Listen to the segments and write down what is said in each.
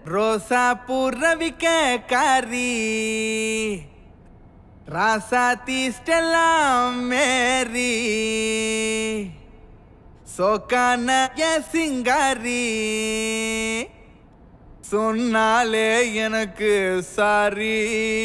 ரோசா பூர்ணவிக்க காரி ராசாத்தி ஸ்டெல்லாம் மேரி சோக்கான என் சிங்காரி சொன்னாலே எனக்கு சாரி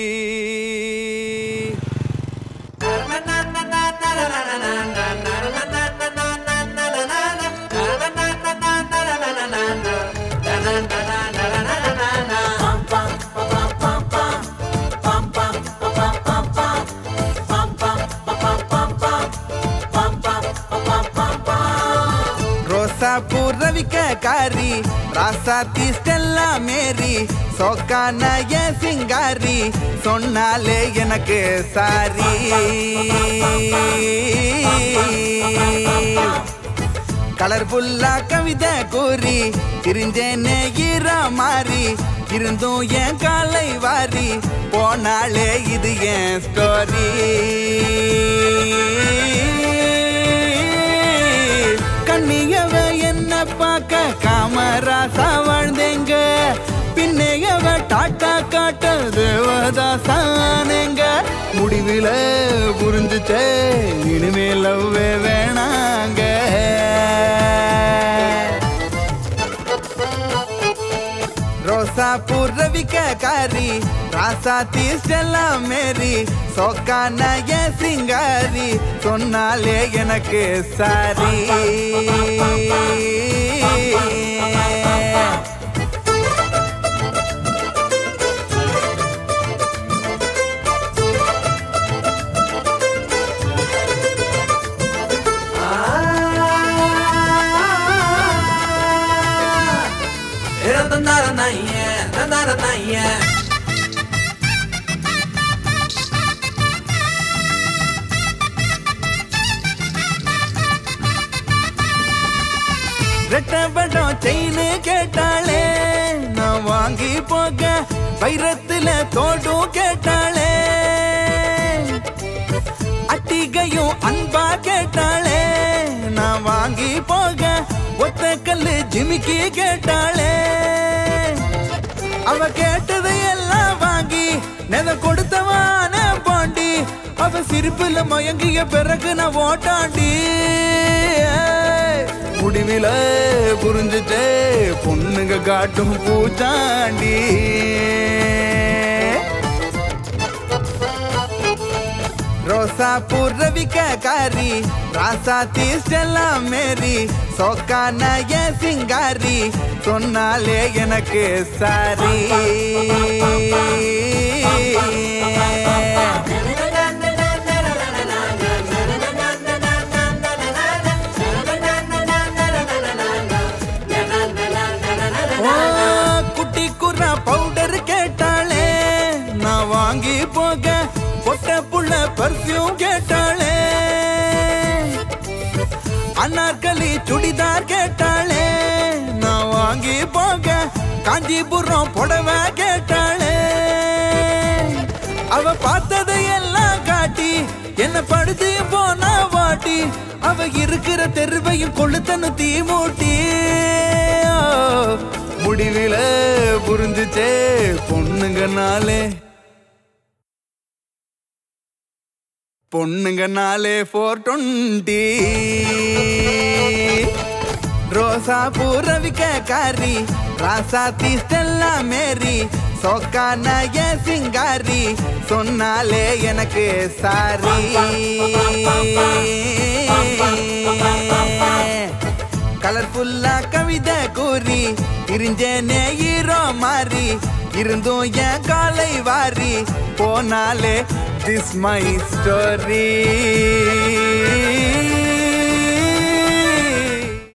ரோசா பூர்ணவிக்க காரி ராசாத்தி ஸ்டெல்லா மேரி சோக்கான என் சிங்காரி சொன்னாலே எனக்கு சாரி கலர்ஃபுல்லா கவிதை கூறி திரிஞ்சேனே ஈரா மாறி இருந்தும் என் காலை வாரி போனாலே இது என் ஸ்டோரி கண்ணியவ என்ன பார்க்க காமராசா வாழ்ந்தேங்க பின்னையவ டாட்டா காட்ட தேவதாசானேங்க முடிவில புரிஞ்சுச்சே இனிமே லவ்வே வேணாங்க ரோசா பூர்ணவிக்க காரி ராசா தீஸ்டெல்லாம் மேரி சோக்கான என் சிங்காரி சொன்னாலே எனக்கு சாரி ரெட்டபடம் செயின் கேட்டாளே நான் வாங்கி போக வைரத்துல தோடும் கேட்டாளே அட்டிகையும் அன்பா கேட்டாளே நான் வாங்கி போக ஒத்த கல்லு ஜிமிக்கி கேட்டாளே அவ கேட்டதை எல்லாம் வாங்கி நெத கொடுத்தவான பாண்டி அவ சிரிப்புல மயங்கிய பிறகு நான் ஓட்டாண்டி முடிவில புரிஞ்சுட்டே பொண்ணுங்க காட்டும் பூச்சாண்டி ரோசா பூர்ணவிக்க காரி ராசா தீஸ்டெல்லாம் மேரி சோக்கான என் சிங்காரி சொன்னாலே எனக்கு சாரி ஓ, குட்டி குர்ரா பவுடர் கேட்டாளே நான் வாங்கி போக பொட்ட புள்ள பர்ஃபியூம் கேட்டாளே அன்னார்களி சுடிதார் கேட்டாளே நான் வாங்கி போக காஞ்சிபுரம் புடவை கேட்டாளே அவ பார்த்ததை எல்லாம் காட்டி என்ன படுத்து போனா வாட்டி அவ இருக்கிற தெருவையும் கொளுத்தனு தீ மூட்டி முடிவில புரிஞ்சுச்சே பொண்ணுங்கனாலே பொண்ணுங்கனாலே ஃபோர் டுவெண்ட்டி ரோசா பூரவிக்க காரி ராசா தீஸ்டெல்லா மேரி சோக்கான என் சிங்காரி சொன்னாலே எனக்கு சாரி கலர்ஃபுல்லா கவிதை கூறி திரிஞ்சேனே ஈரோ மாறி இருந்தும் என் காலை வாரி போனாலே திஸ் மை ஸ்டோரி